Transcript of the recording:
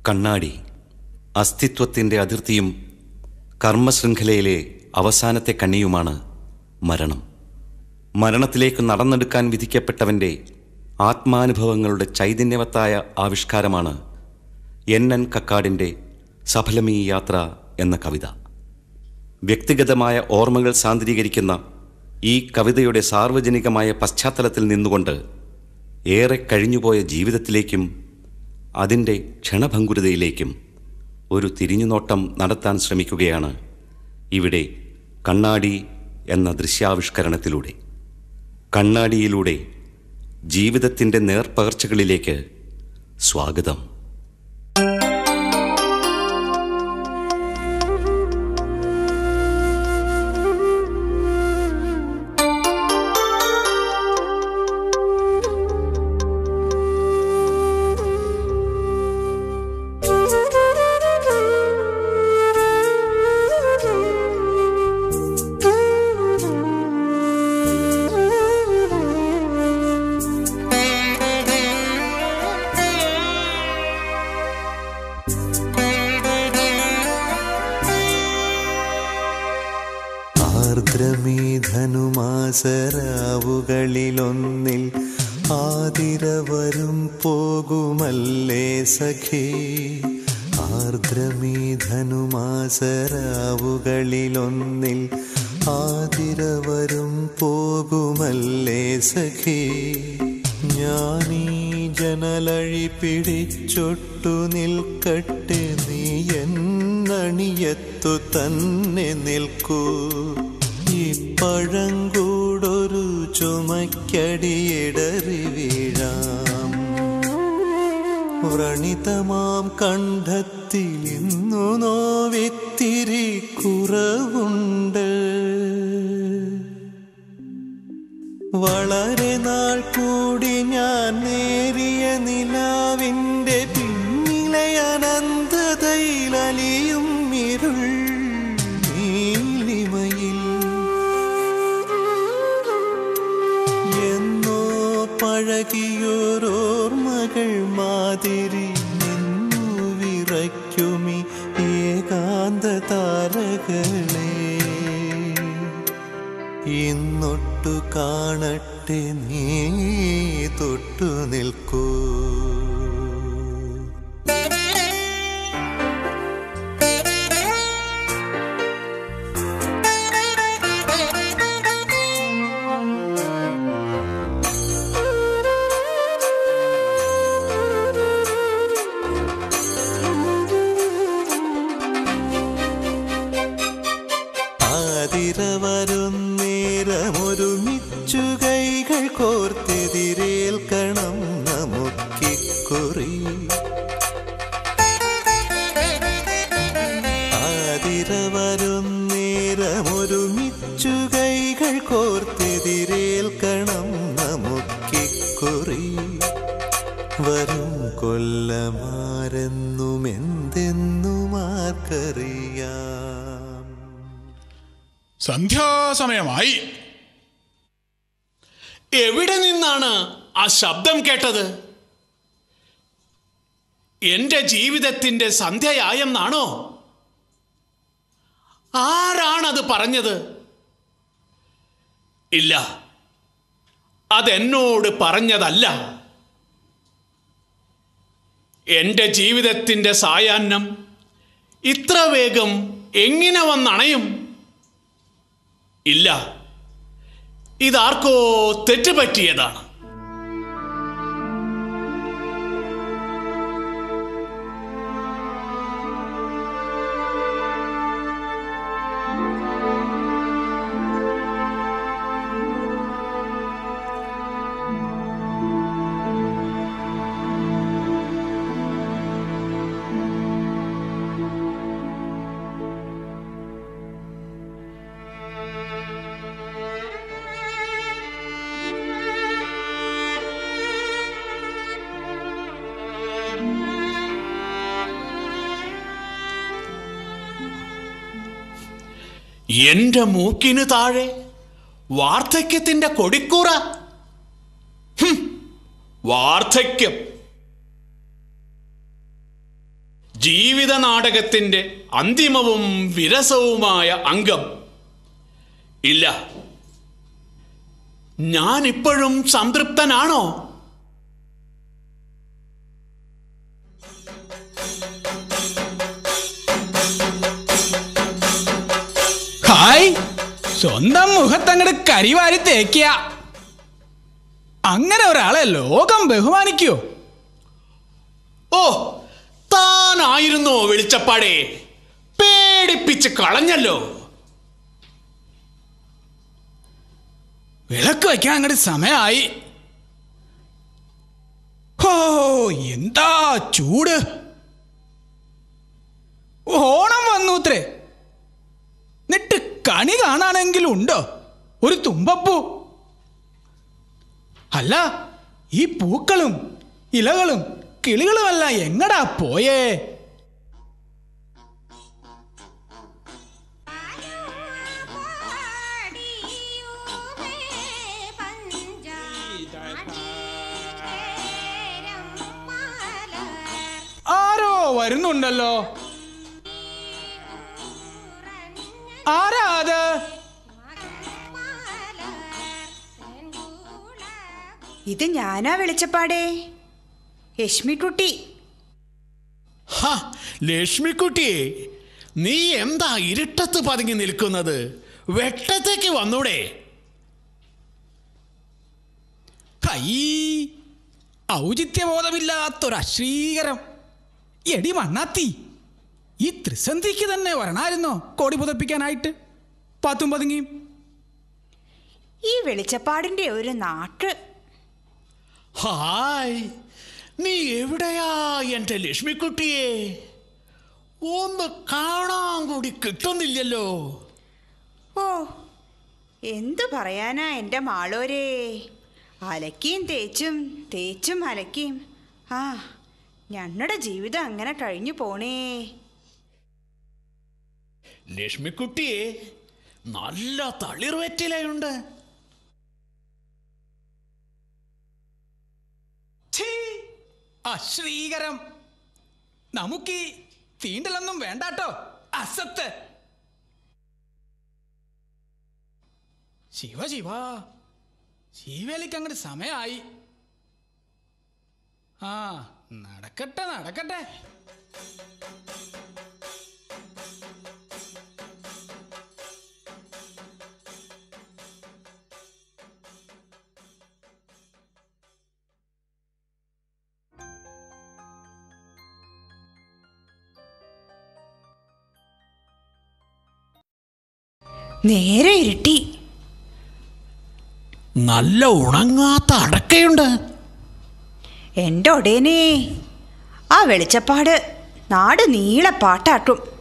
കണ്ണാടി അസ്തിത്വത്തിൻ്റെ അതിർത്തിയും കർമ്മശൃംഖലയിലെ അവസാനത്തെ കണ്ണിയുമാണ് മരണം മരണത്തിലേക്ക് നടന്നെടുക്കാൻ വിധിക്കപ്പെട്ടവൻ്റെ ആത്മാനുഭവങ്ങളുടെ ചൈതന്യവത്തായ ആവിഷ്കാരമാണ് എൻ എൻ കക്കാടിൻ്റെ സഫലമീ യാത്ര എന്ന കവിത വ്യക്തിഗതമായ ഓർമ്മകൾ സാന്ദ്രീകരിക്കുന്ന ഈ കവിതയുടെ സാർവജനികമായ പശ്ചാത്തലത്തിൽ നിന്നുകൊണ്ട് ഏറെ കഴിഞ്ഞുപോയ ജീവിതത്തിലേക്കും അതിൻ്റെ ക്ഷണഭങ്കുരതയിലേക്കും ഒരു തിരിഞ്ഞുനോട്ടം നടത്താൻ ശ്രമിക്കുകയാണ് ഇവിടെ കണ്ണാടി എന്ന ദൃശ്യാവിഷ്കരണത്തിലൂടെ കണ്ണാടിയിലൂടെ ജീവിതത്തിൻ്റെ നേർപ്പകർച്ചകളിലേക്ക് സ്വാഗതം ആർദ്രമീധനുമാസരാവുകളിലൊന്നിൽ ആതിരവരും പോകുമല്ലേ സഖേ ആർദ്രമീധനുമാസരാവുകളിലൊന്നിൽ ആതിരവരും പോകുമല്ലേ സഖേ ഞാനീ ജനലഴി പിടിച്ചൊട്ടു നിൽക്കട്ടെ നീ എന്നണിയത്തു തന്നെ നിൽക്കൂ ഈ പഴങ്കൂടൊരു ചുമക്കടിയിടറി വീഴാം വ്രണിതമാം കണ്ഠത്തിൽ ഇന്നു നോവിത്തിരി കുറവുണ്ട് വളരെ നാൾ കൂടി ഞാൻ നേരിയ നിലാവിൻ്റെ പിന്നിലെ അനന്തതയിൽ അലിയും ഇരുൾ നീലിമയിൽ എന്നോ പഴകിയോരോർമ്മകൾ മാതിരി നിന്നു വിറയ്ക്കുമി ഏകാന്ത താരകളെ ഇന്നൊട്ടു കാണട്ടെ നീ തൊട്ടു നിൽക്കൂ ആതിര വരും നേരമൊരുമിച്ചു കൈകൾ കോർത്തെതിരേൽക്കണം നമുക്കിക്കുറി ആതിര വരും നേരമൊരുമിച്ചു കൈകൾ കോർത്തെതിരേൽക്കണം നമുക്കിക്കുറി വരും കൊല്ലമാരെന്നും എന്തെന്നും ആർക്കറിയാം സന്ധ്യാസമയമായി എവിടെ നിന്നാണ് ആ ശബ്ദം കേട്ടത് എന്റെ ജീവിതത്തിന്റെ സന്ധ്യയായെന്നാണോ ആരാണത് പറഞ്ഞത് ഇല്ല അതെന്നോട് പറഞ്ഞതല്ല എന്റെ ജീവിതത്തിന്റെ സായാഹ്നം ഇത്ര വേഗം എങ്ങനെ വന്നണയും ഇല്ല ഇതാർക്കോ തെറ്റുപറ്റിയതാണ് എന്റെ മൂക്കിന് താഴെ വാർദ്ധക്യത്തിന്റെ കൊടിക്കൂറ ഹും, വാർദ്ധക്യം ജീവിത നാടകത്തിൻ്റെ അന്തിമവും വിരസവുമായ അംഗം ഇല്ല ഞാൻ ഇപ്പോഴും സംതൃപ്തനാണോ ഹായ് സ്വന്തം മുഖത്തങ്ങട് കരിവാരി തേക്കിയ അങ്ങനെ ഒരാളെ ലോകം ബഹുമാനിക്കോ ഓ താനായിരുന്നോ വെളിച്ചപ്പാടേ പേടിപ്പിച്ച് കളഞ്ഞല്ലോ വിളക്ക് വയ്ക്കാൻ അങ്ങോട്ട് സമയമായി ഹോ എന്താ ചൂട് ഓണം വന്നൂത്രേ എന്നിട്ട് കണി കാണാനെങ്കിലും ഉണ്ടോ ഒരു തുമ്പപ്പൂ അല്ല ഈ പൂക്കളും ഇലകളും കിളികളുമെല്ലാം എങ്ങടാ പോയേ ആരോ വരുന്നുണ്ടല്ലോ ആരാ അത് ഇത് ഞാനാ വെളിച്ചപ്പാടേ യശ്മിക്കുട്ടി ഹ, ലക്ഷ്മിക്കുട്ടിയെ നീ എന്താ ഇരുട്ടത്ത് പതുങ്ങി നിൽക്കുന്നത് വെട്ടത്തേക്ക് വന്നൂടെ കൈ ഔചിത്യബോധമില്ലാത്തൊരു അശ്രീകരം എടി മണ്ണാത്തി ഈ ത്രിസന്ധിക്ക് തന്നെ വരണായിരുന്നോ കോടി പുതപ്പിക്കാനായിട്ട് പാത്തും പതുങ്ങിയും ഈ വെളിച്ചപ്പാടിന്റെ ഒരു നാക്ക് ഹായ് നീ എവിടെയാ എൻ്റെ ലക്ഷ്മിക്കുട്ടിയെ ഒന്ന് കാണാൻ കൂടി കിട്ടുന്നില്ലല്ലോ ഓ എന്തു പറയാനാ എൻ്റെ മാളോരേ അലക്കിയും തേച്ചും തേച്ചും അലക്കിയും ആ ഞങ്ങളുടെ ജീവിതം അങ്ങനെ കഴിഞ്ഞു പോണേ ലക്ഷ്മിക്കുട്ടിയെ നല്ല തളിർവെറ്റിലയുണ്ട് ഛീ, അശ്രീകരം നമുക്ക് ഈ തീണ്ടലൊന്നും വേണ്ടാട്ടോ അസത്ത് ശിവ ശിവ ശിവേലിക്ക് അങ്ങോട്ട് സമയമായി ആ നടക്കട്ടെ നടക്കട്ടെ നേരെ ഇരുട്ടി നല്ല ഉണങ്ങാത്ത അടക്കയുണ്ട് എൻ്റെ ഒടേനെ ആ വെളിച്ചപ്പാട് നാട് നീളെ പാട്ടാട്ടും